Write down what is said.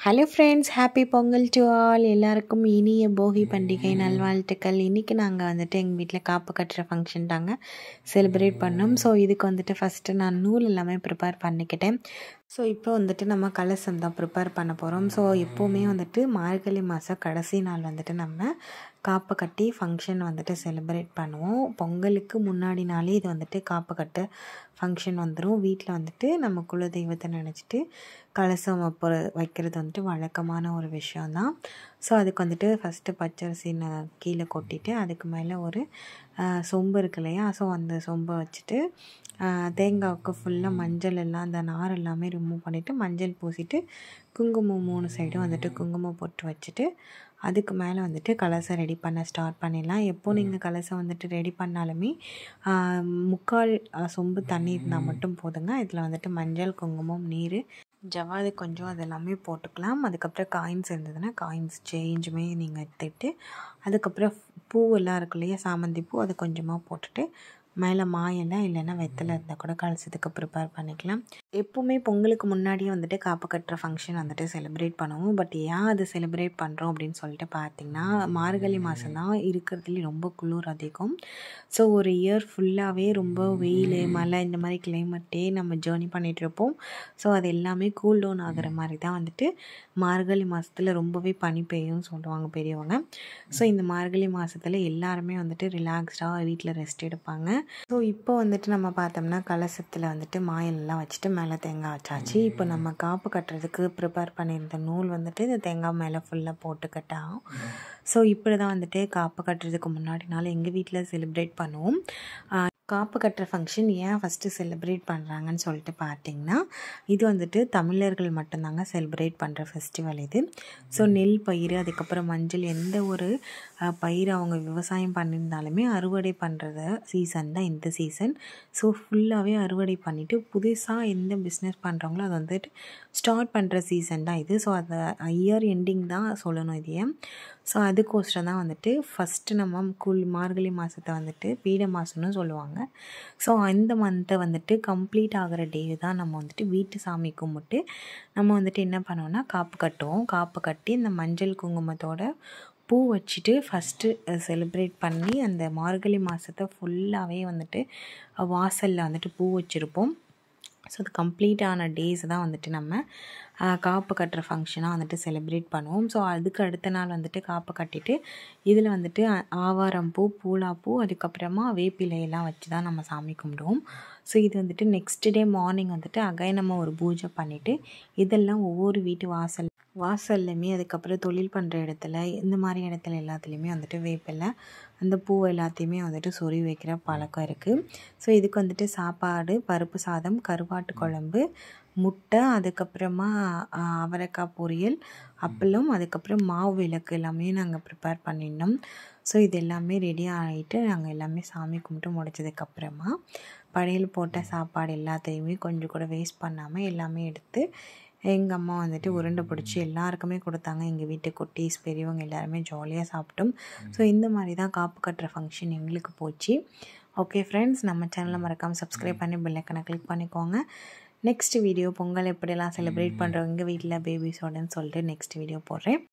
hello friends happy Pongal to all எல்லாருக்கும் இனிய போகி பண்டிகை நல்வாழ்த்துக்கள் இன்றைக்கி நாங்கள் வந்துட்டு எங்கள் வீட்டில் காப்பு கட்டுற ஃபங்க்ஷன் தாங்க செலிப்ரேட் பண்ணோம் ஸோ இதுக்கு வந்துட்டு ஃபஸ்ட்டு நான் நூல் எல்லாமே ப்ரிப்பேர் பண்ணிக்கிட்டேன் ஸோ இப்போ வந்துட்டு நம்ம கலசம் தான் ப்ரிப்பேர் பண்ண போகிறோம் ஸோ எப்போவுமே வந்துட்டு மார்கழி மாதம் கடைசி நாள் வந்துட்டு நம்ம காப்பு கட்டி ஃபங்க்ஷன் வந்துட்டு செலிப்ரேட் பண்ணுவோம் பொங்கலுக்கு முன்னாடி நாளே இது வந்துட்டு காப்பு கட்டு ஃபங்க்ஷன் வந்துடும் வீட்டில் வந்துட்டு நம்ம குலதெய்வத்தை நினச்சிட்டு கலசம் வைப்ப வைக்கிறது வந்துட்டு வழக்கமான ஒரு விஷயந்தான் ஸோ அதுக்கு வந்துட்டு ஃபஸ்ட்டு பச்சரிசி ந- கீழே கொட்டிட்டு அதுக்கு மேலே ஒரு ஆஹ், சொம்பு இருக்கு இல்லையா ஸோ அந்த சொம்பை வச்சுட்டு ஆஹ், தேங்காவுக்கு ஃபுல்லாக மஞ்சள் எல்லாம் அந்த நார் எல்லாமே ரிமூவ் பண்ணிவிட்டு மஞ்சள் பூசிட்டு குங்குமம் மூணு சைடும் வந்துட்டு குங்குமம் போட்டு வச்சுட்டு அதுக்கு மேலே வந்துட்டு கலசம் ரெடி பண்ண ஸ்டார்ட் பண்ணிடலாம் எப்போ நீங்கள் கலசம் வந்துட்டு ரெடி பண்ணாலுமே ஆஹ், முக்கால் ஆஹ், சொம்பு தண்ணி இருந்தால் மட்டும் போதுங்க இதில் வந்துட்டு மஞ்சள் குங்குமம் நீர் ஜவாது கொஞ்சம் அதெல்லாமே போட்டுக்கலாம் அதுக்கப்புறம் காயின்ஸ் இருந்ததுன்னா காயின்ஸ் சேஞ்சுமே நீங்கள் எடுத்துக்கிட்டு அதுக்கப்புறம் பூவெல்லாம் இருக்கு இல்லையா சாமந்தி பூ அதை கொஞ்சமாக போட்டுட்டு மேலே மாயெல்லாம் இல்லைன்னா வெத்தலை இருந்தால் கூட கலசத்துக்கு ப்ரிப்பேர் பண்ணிக்கலாம் எப்போவுமே பொங்கலுக்கு முன்னாடியே வந்துட்டு காப்பு கட்டுற ஃபங்க்ஷன் வந்துட்டு செலிப்ரேட் பண்ணுவோம் பட் ஏன் அது செலிப்ரேட் பண்ணுறோம் அப்படின்னு சொல்லிட்டு பார்த்தீங்கன்னா மார்கழி மாதம் தான் இருக்கிறதுலே ரொம்ப குளிர் அதிகம் ஸோ ஒரு இயர் ஃபுல்லாகவே ரொம்ப வெயில் மழை இந்த மாதிரி கிளைமேட்டே நம்ம ஜேர்னி பண்ணிகிட்ருப்போம் ஸோ அது எல்லாமே கூல் டவுன் ஆகிற மாதிரி தான் வந்துட்டு மார்கழி மாதத்தில் ரொம்பவே பனி பெய்யும்னு சொல்லுவாங்க பெரியவங்க ஸோ இந்த மார்கழி மாதத்தில் எல்லாருமே வந்துட்டு ரிலாக்ஸ்டாக வீட்டில் ரெஸ்ட் எடுப்பாங்க ஸோ இப்போ வந்துட்டு நம்ம பார்த்தோம்னா கலசத்தில் வந்துட்டு மாயலெல்லாம் வச்சுட்டு மேலே தேங்காய் வச்சாச்சு இப்போ நம்ம காப்பு கட்டுறதுக்கு ப்ரிப்பேர் பண்ணியிருந்த நூல் வந்துட்டு இந்த தேங்காய் மேலே ஃபுல்லாக போட்டு கட்டாகும் ஸோ இப்படி தான் வந்துட்டு காப்பு கட்டுறதுக்கு முன்னாடி நாள் எங்கள் வீட்டில் செலிப்ரேட் பண்ணுவோம் ஆஹ் காப்பு கட்டுற ஃபங்க்ஷன் ஏன் ஃபஸ்ட்டு செலிப்ரேட் பண்ணுறாங்கன்னு சொல்லிட்டு பார்த்தீங்கன்னா இது வந்துட்டு தமிழர்கள் மட்டும்தாங்க செலிப்ரேட் பண்ணுற ஃபெஸ்டிவல் இது ஸோ நெல் பயிர் அதுக்கப்புறம் மஞ்சள் எந்த ஒரு அஹ், பயிர் அவங்க விவசாயம் பண்ணியிருந்தாலுமே அறுவடை பண்ணுறத சீசன் தான் இந்த சீசன் ஸோ ஃபுல்லாகவே அறுவடை பண்ணிவிட்டு புதுசாக எந்த பிஸ்னஸ் பண்ணுறாங்களோ அது வந்துட்டு ஸ்டார்ட் பண்ணுற சீசன் தான் இது ஸோ அதை இயர் எண்டிங் தான் சொல்லணும் இது ஏன் ஸோ அதுக்கோசரம் தான் வந்துட்டு ஃபஸ்ட்டு நம்ம குள் மார்கழி மாதத்தை வந்துட்டு பீட மாதம்னு சொல்லுவாங்க ஸோ அந்த மந்த்தை வந்துட்டு கம்ப்ளீட் ஆகிற டே தான் நம்ம வந்துட்டு வீட்டு சாமி கும்பிட்டு நம்ம வந்துட்டு என்ன பண்ணுவோம்னா காப்பு கட்டுவோம் காப்பு கட்டி இந்த மஞ்சள் குங்குமத்தோட பூ வச்சுட்டு ஃபஸ்ட்டு செலிப்ரேட் பண்ணி அந்த மார்கழி மாதத்தை ஃபுல்லாகவே வந்துட்டு வாசலில் வந்துட்டு பூ வச்சுருப்போம் ஸோ அது கம்ப்ளீட் ஆன டேஸ் தான் வந்துட்டு நம்ம ஆஹ், காப்பு கட்டுற ஃபங்க்ஷனாக வந்துட்டு செலிப்ரேட் பண்ணுவோம் ஸோ அதுக்கு அடுத்த நாள் வந்துட்டு காப்பு கட்டிட்டு இதில் வந்துட்டு ஆ- ஆவாரம் பூ பூலாப்பூ அதுக்கப்புறமா வேப்பிலையெல்லாம் வச்சு தான் நம்ம சாமி கும்பிடுவோம் ஸோ இது வந்துட்டு நெக்ஸ்ட் டே மார்னிங் வந்துட்டு அகை நம்ம ஒரு பூஜை பண்ணிவிட்டு இதெல்லாம் ஒவ்வொரு வீட்டு வாசல் வாசல்லையுமே அதுக்கப்புறம் தொழில் பண்ணுற இடத்துல இந்த மாதிரி இடத்துல எல்லாத்துலேயுமே வந்துட்டு வேப்பிலை அந்த பூ எல்லாத்தையுமே வந்துட்டு சொறி வைக்கிற பழக்கம் இருக்குது ஸோ இதுக்கு வந்துட்டு சாப்பாடு பருப்பு சாதம் கருவாட்டு குழம்பு முட்டை அதுக்கப்புறமா ஆ, அவரைக்காய் பொரியல் அப்பளம் அதுக்கப்புறம் மாவு விளக்கு எல்லாமே நாங்கள் ப்ரிப்பேர் பண்ணியிருந்தோம் ஸோ இது எல்லாமே ரெடி ஆகிட்டு நாங்கள் எல்லாமே சாமி கும்பிட்டு முடிச்சதுக்கப்புறமா படையல் போட்ட சாப்பாடு எல்லாத்தையுமே கொஞ்சம் கூட வேஸ்ட் பண்ணாமல் எல்லாமே எடுத்து எங்கள் அம்மா வந்துட்டு உருண்டை பிடிச்சி எல்லாருக்குமே கொடுத்தாங்க எங்கள் வீட்டு குட்டீஸ் பெரியவங்க எல்லாருமே ஜாலியாக சாப்பிட்டோம் ஸோ இந்த மாதிரி தான் காப்பு கட்டுற ஃபங்க்ஷன் எங்களுக்கு போச்சு ஓகே ஃப்ரெண்ட்ஸ் நம்ம சேனலை மறக்காமல் சப்ஸ்கிரைப் பண்ணி பெல்லைக்கனை கிளிக் பண்ணிக்கோங்க நெக்ஸ்ட் வீடியோ பொங்கல் எப்படிலாம் செலிப்ரேட் பண்ணுறோம் எங்கள் வீட்டில் பேபிஸோடன்னு சொல்லிட்டு நெக்ஸ்ட் வீடியோ போடுறேன்